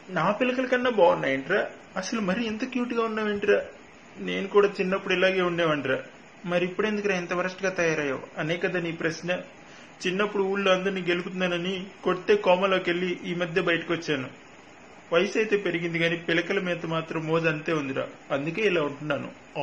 నా పిల్లకల కన్నా బాగున్నాయంట్రా అసలు మరి ఎంత క్యూట్ గా ఉన్నావేంట్రా నేను కూడా చిన్నప్పుడు ఇలాగే ఉండేవంట్రా మరి ఇప్పుడు ఎందుకురా ఎంత వరస్ట్ గా తయారయ్యావు అనే కదా నీ ప్రశ్న చిన్నప్పుడు ఊళ్ళో అందరినీ గెలుకుతున్నానని కొడితే కోమలోకి వెళ్ళి ఈ మధ్య బయటకు వచ్చాను వయసు అయితే పెరిగింది కానీ పిలకల మీద మాత్రం మోజు అంతే ఉందిరా అందుకే ఇలా ఉంటున్నాను ఓ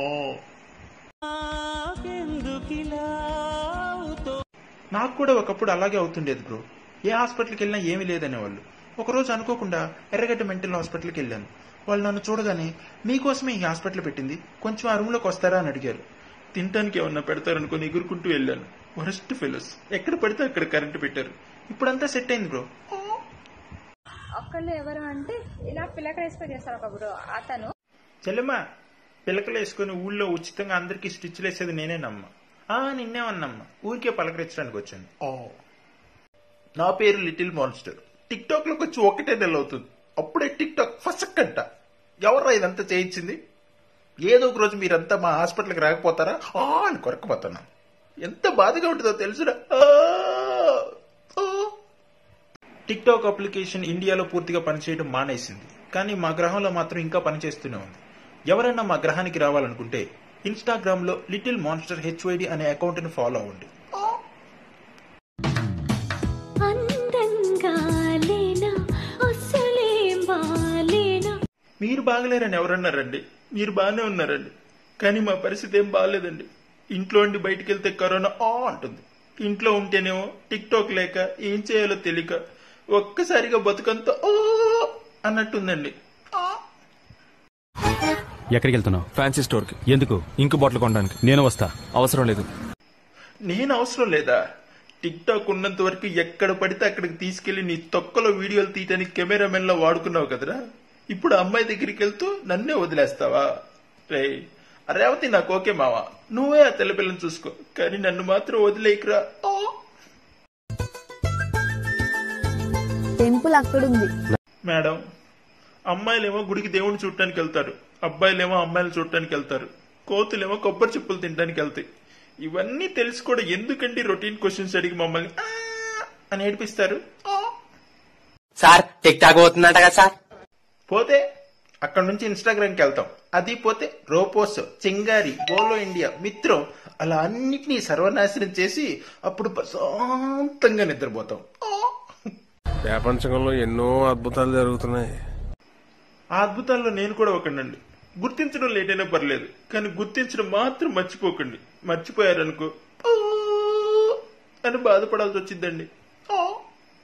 నాకు కూడా ఒకప్పుడు అలాగే అవుతుండేది బ్రో ఏ హాస్పిటల్కి వెళ్ళినా ఏమీ లేదనేవాళ్ళు ఒకరోజు అనుకోకుండా ఎర్రగడ్డ మెంటల్ హాస్పిటల్కి వెళ్ళాను వాళ్ళు నన్ను చూడగానే మీకోసమే ఈ హాస్పిటల్ పెట్టింది కొంచెం ఆ రూమ్లోకి వస్తారా అని అడిగారు తినటానికి ఏమన్నా పెడతారనుకుని ఎగురుకుంటూ వెళ్ళాను వరస్ట్ ఫెలోస్ ఎక్కడ పడితే అక్కడ కరెంటు పెట్టారు ఇప్పుడంతా సెట్ అయింది బ్రో ఒక్కళ్ళు ఎవరు అంటే ఇలా పిల్లకడ వేసుకొని చేస్తారు ఒక బ్రో అతను చెల్లెమ్మా పిలకలు వేసుకుని ఊళ్ళో ఉచితంగా అందరికీ స్టిచ్లు వేసేది నేనేనమ్మా ఆ నిన్నేమన్నమ్మా ఊరికే పలకరించడానికి వచ్చాను ఓ నా పేరు లిటిల్ మాన్స్టర్ టిక్ టాక్ లోకి వచ్చి ఒకటే నెల అవుతుంది అప్పుడే టిక్ టాక్ ఫస్ట్ కంట ఎవర్రా ఇదంతా చేయించింది ఏదో ఒక రోజు మీరంతా మా హాస్పిటల్కి రాకపోతారా ఆ అని కొరకపోతున్నా ఎంత బాధగా ఉంటుందో తెలుసురా ఆ, ఆ. టిక్ టాక్ అప్లికేషన్ ఇండియాలో పూర్తిగా పనిచేయడం మానేసింది కానీ మా గ్రహంలో మాత్రం ఇంకా పనిచేస్తూనే ఉంది ఎవరైనా మా గ్రహానికి రావాలనుకుంటే ఇన్స్టాగ్రామ్ లో లిటిల్ మాన్స్టర్ హెచ్వైడి అనే అకౌంట్ ని ఫాలో అవ్వండి అందంగా లేనా అసలేం బాలేనా మీరు బాగలేరని ఎవరన్నారండి మీరు బాగానే ఉన్నారండి కానీ మా పరిస్థితి ఏం బాగాలేదండి ఇంట్లో ఉండి బయటికి వెళ్తే కరోనా ఆ అంటుంది ఇంట్లో ఉంటేనేమో టిక్ టాక్ లేక ఏం చేయాలో తెలియక ఒక్కసారిగా బతుకంతా ఓ అన్నట్టుందండి ఆ. ఎక్కడికి వెళ్తున్నావు ఫ్యాన్సీ స్టోర్ కి ఎందుకు ఇంకు బాటిల్ కొనడానికి నేను వస్తా అవసరం లేదు నేను అవసరం లేదా టిక్ టాక్ ఉన్నంత వరకు ఎక్కడ పడితే అక్కడికి తీసుకెళ్లి నీ తొక్కలో వీడియోలు తీయడానికి కెమెరామెన్ లా వాడుకున్నావు కదరా ఇప్పుడు అమ్మాయి దగ్గరికి వెళ్తూ నన్నే వదిలేస్తావా రే రేవతి నాకు ఓకే మావా నువ్వే ఆ తెల్లపిల్లని చూసుకో కానీ నన్ను మాత్రం వదిలేయకురా ఆ. టెంపుల్ అక్కడుంది మేడం అమ్మాయిలేమో గుడికి దేవుని చూడటానికి వెళ్తారు అబ్బాయిలేమో అమ్మాయిలు చూడటానికి వెళ్తారు కోతులేమో కొబ్బరి చెప్పులు తినడానికి వెళ్తాయి ఇవన్నీ తెలిసి కూడా ఎందుకండి రొటీన్ క్వశ్చన్స్ అడిగి మమ్మల్ని "ఆ" అని ఏడిపిస్తారు ఆ. సార్ టిక్ టాక్ పోతుందంట కదా సార్ పోతే అక్కడ నుంచి ఇన్స్టాగ్రామ్ కి వెళ్తాం అది పోతే రోపోస్ చింగారి బోలో ఇండియా మిత్రం అలా అన్నిటినీ సర్వనాశనం చేసి అప్పుడు ప్రశాంతంగా నిద్రపోతాం ఆ. ప్రపంచంలో ఎన్నో అద్భుతాలు జరుగుతున్నాయి ఆ అద్భుతాల్లో నేను కూడా ఒకనండి గుర్తించడం లేట్ అయినా పర్లేదు కానీ గుర్తించడం మాత్రం మర్చిపోకండి మర్చిపోయారనుకో "ఆ" అని బాధపడాల్సి వచ్చిందండి